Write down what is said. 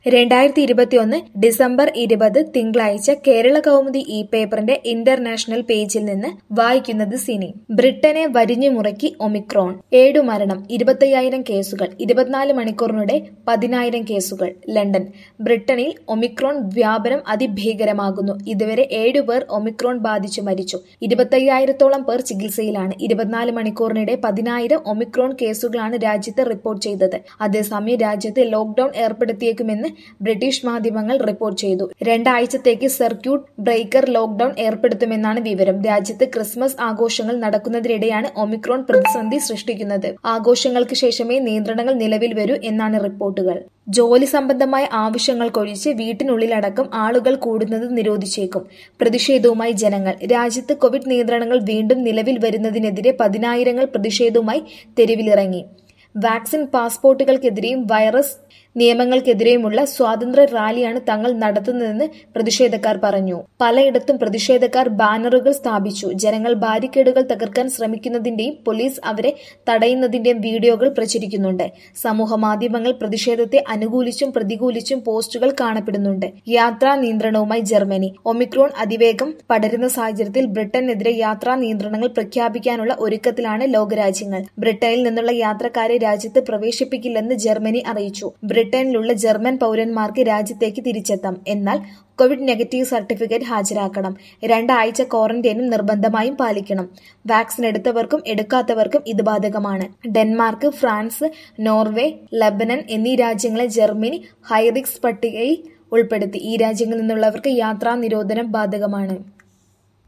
രണ്ടായിരത്തി ഇരുപത്തിയൊന്ന് ഡിസംബർ ഇരുപത് തിങ്കളാഴ്ച കേരള കൗമുദി ഇ പേപ്പറിന്റെ ഇന്റർനാഷണൽ പേജിൽ നിന്ന് വായിക്കുന്നത് സിനി ബ്രിട്ടനെ വരിഞ്ഞുമുറക്കി ഒമിക്രോൺ ഏഴു മരണം ഇരുപത്തയ്യായിരം കേസുകൾ ഇരുപത്തിനാല് മണിക്കൂറിനിടെ പതിനായിരം കേസുകൾ ലണ്ടൻ ബ്രിട്ടനിൽ ഒമിക്രോൺ വ്യാപനം അതിഭീകരമാകുന്നു ഇതുവരെ ഏഴുപേർ ഒമിക്രോൺ ബാധിച്ചു മരിച്ചു ഇരുപത്തയ്യായിരത്തോളം പേർ ചികിത്സയിലാണ് ഇരുപത്തിനാല് മണിക്കൂറിനിടെ പതിനായിരം ഒമിക്രോൺ കേസുകളാണ് രാജ്യത്ത് റിപ്പോർട്ട് ചെയ്തത് അതേസമയം രാജ്യത്ത് ലോക്ഡൌൺ ഏർപ്പെടുത്തിയേക്കുമെന്ന് ബ്രിട്ടീഷ് മാധ്യമങ്ങൾ റിപ്പോർട്ട് ചെയ്തു രണ്ടാഴ്ചത്തേക്ക് സർക്യൂട്ട് ബ്രേക്കർ ലോക്ഡൌൺ ഏർപ്പെടുത്തുമെന്നാണ് വിവരം രാജ്യത്ത് ക്രിസ്മസ് ആഘോഷങ്ങൾ നടക്കുന്നതിനിടെയാണ് ഒമിക്രോൺ പ്രതിസന്ധി സൃഷ്ടിക്കുന്നത് ആഘോഷങ്ങൾക്ക് ശേഷമേ നിയന്ത്രണങ്ങൾ നിലവിൽ വരൂ എന്നാണ് റിപ്പോർട്ടുകൾ ജോലി സംബന്ധമായ ആവശ്യങ്ങൾക്കൊഴിച്ച് വീട്ടിനുള്ളിലടക്കം ആളുകൾ കൂടുന്നത് നിരോധിച്ചേക്കും പ്രതിഷേധവുമായി ജനങ്ങൾ രാജ്യത്ത് കോവിഡ് നിയന്ത്രണങ്ങൾ വീണ്ടും നിലവിൽ വരുന്നതിനെതിരെ പതിനായിരങ്ങൾ പ്രതിഷേധവുമായി തെരുവിലിറങ്ങി വാക്സിൻ പാസ്പോർട്ടുകൾക്കെതിരെയും വൈറസ് നിയമങ്ങൾക്കെതിരെയുമുള്ള സ്വാതന്ത്ര്യ റാലിയാണ് തങ്ങൾ നടത്തുന്നതെന്ന് പ്രതിഷേധക്കാർ പറഞ്ഞു പലയിടത്തും പ്രതിഷേധക്കാർ ബാനറുകൾ സ്ഥാപിച്ചു ജനങ്ങൾ ബാരിക്കേഡുകൾ തകർക്കാൻ ശ്രമിക്കുന്നതിന്റെയും പോലീസ് അവരെ തടയുന്നതിന്റെയും വീഡിയോകൾ പ്രചരിക്കുന്നുണ്ട് സമൂഹ മാധ്യമങ്ങൾ പ്രതിഷേധത്തെ അനുകൂലിച്ചും പ്രതികൂലിച്ചും പോസ്റ്റുകൾ കാണപ്പെടുന്നുണ്ട് യാത്രാ നിയന്ത്രണവുമായി ജർമ്മനി ഒമിക്രോൺ അതിവേഗം പടരുന്ന സാഹചര്യത്തിൽ ബ്രിട്ടനെതിരെ യാത്രാ നിയന്ത്രണങ്ങൾ പ്രഖ്യാപിക്കാനുള്ള ഒരുക്കത്തിലാണ് ലോകരാജ്യങ്ങൾ ബ്രിട്ടനിൽ നിന്നുള്ള യാത്രക്കാരെ രാജ്യത്ത് പ്രവേശിപ്പിക്കില്ലെന്ന് ജർമ്മനി അറിയിച്ചു ബ്രിട്ടനിലുള്ള ജർമ്മൻ പൗരന്മാർക്ക് രാജ്യത്തേക്ക് തിരിച്ചെത്താം എന്നാൽ കോവിഡ് നെഗറ്റീവ് സർട്ടിഫിക്കറ്റ് ഹാജരാക്കണം രണ്ടാഴ്ച ക്വാറന്റൈനും നിർബന്ധമായും പാലിക്കണം വാക്സിൻ എടുത്തവർക്കും എടുക്കാത്തവർക്കും ഇത് ബാധകമാണ് ഡെൻമാർക്ക് ഫ്രാൻസ് നോർവേ ലബനൻ എന്നീ രാജ്യങ്ങളെ ജർമ്മനി ഹൈറിക്സ് പട്ടികയിൽ ഉൾപ്പെടുത്തി ഈ രാജ്യങ്ങളിൽ നിന്നുള്ളവർക്ക് യാത്രാ നിരോധനം ബാധകമാണ്